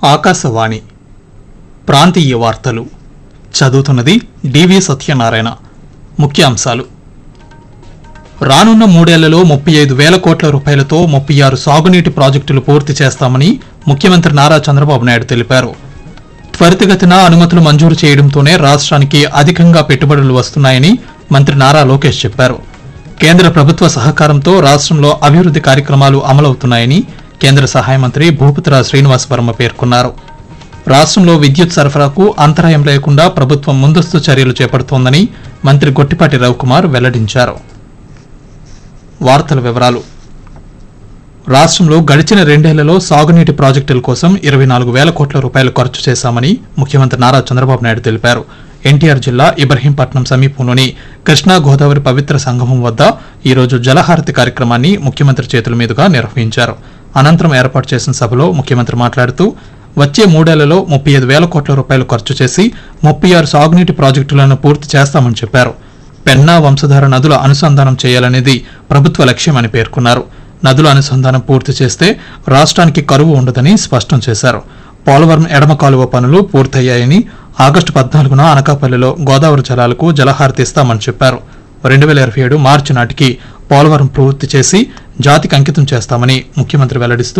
ఆకాశవాణి ప్రాంతీయ వార్తలు చదువుతున్నది డివి సత్యనారాయణ ముఖ్యాంశాలు రానున్న మూడేళ్లలో ముప్పై ఐదు వేల కోట్ల రూపాయలతో ముప్పై ఆరు సాగునీటి ప్రాజెక్టులు పూర్తి చేస్తామని ముఖ్యమంత్రి నారా చంద్రబాబు నాయుడు తెలిపారు త్వరితగతిన అనుమతులు మంజూరు చేయడంతోనే రాష్ట్రానికి అధికంగా పెట్టుబడులు వస్తున్నాయని మంత్రి నారా లోకేష్ చెప్పారు కేంద్ర ప్రభుత్వ సహకారంతో రాష్ట్రంలో అభివృద్ధి కార్యక్రమాలు అమలవుతున్నాయని కేంద్ర సహాయ మంత్రి భూపతిరాజ్ శ్రీనివాస్ వర్మ పేర్కొన్నారు రాష్ట్రంలో విద్యుత్ సరఫరాకు అంతరాయం లేకుండా ప్రభుత్వం ముందస్తు చర్యలు చేపడుతోందని మంత్రి గొట్టిపాటి రవికుమార్ వెల్లడించారు వార్తల వివరాలు రాష్ట్రంలో గడిచిన రెండేళ్లలో సాగునీటి ప్రాజెక్టుల కోసం ఇరవై నాలుగు వేల కోట్ల రూపాయలు ఖర్చు చేశామని ముఖ్యమంత్రి నారా చంద్రబాబు నాయుడు తెలిపారు ఎన్టీఆర్ జిల్లా ఇబ్రహీంపట్నం సమీపంలోని కృష్ణా గోదావరి పవిత్ర సంగమం వద్ద ఈరోజు జలహారతి కార్యక్రమాన్ని ముఖ్యమంత్రి చేతుల మీదుగా నిర్వహించారు అనంతరం ఏర్పాటు చేసిన సభలో ముఖ్యమంత్రి మాట్లాడుతూ వచ్చే మూడేళ్లలో ముప్పై ఐదు వేల కోట్ల రూపాయలు ఖర్చు చేసి ముప్పై ఆరు సాగునీటి ప్రాజెక్టులను పూర్తి చేస్తామని చెప్పారు పెన్నా వంశధార నదుల అనుసంధానం చేయాలనేది ప్రభుత్వ లక్ష్యమని పేర్కొన్నారు నదుల అనుసంధానం పూర్తి చేస్తే రాష్ట్రానికి కరువు ఉండదని స్పష్టం చేశారు పోలవరం ఎడమ కాలువ పనులు పూర్తయ్యాయని ఆగస్టు పద్నాలుగున అనకాపల్లిలో గోదావరి జలాలకు జలహారతి ఇస్తామని చెప్పారు రెండు వేల ఇరవై ఏడు మార్చి నాటికి పోలవరం పూర్తి చేసి జాతికి అంకితం చేస్తామని ముఖ్యమంత్రి వెల్లడిస్తూ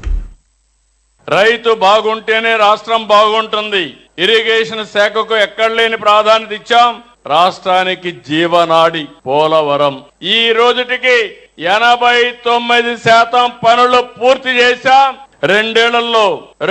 రైతు బాగుంటేనే రాష్ట్రం బాగుంటుంది ఇరిగేషన్ శాఖకు ఎక్కడ లేని ప్రాధాన్యత ఇచ్చాం రాష్ట్రానికి జీవనాడి పోలవరం ఈ రోజుటికి ఎనభై తొమ్మిది శాతం పనులు పూర్తి చేశాం రెండేళ్లలో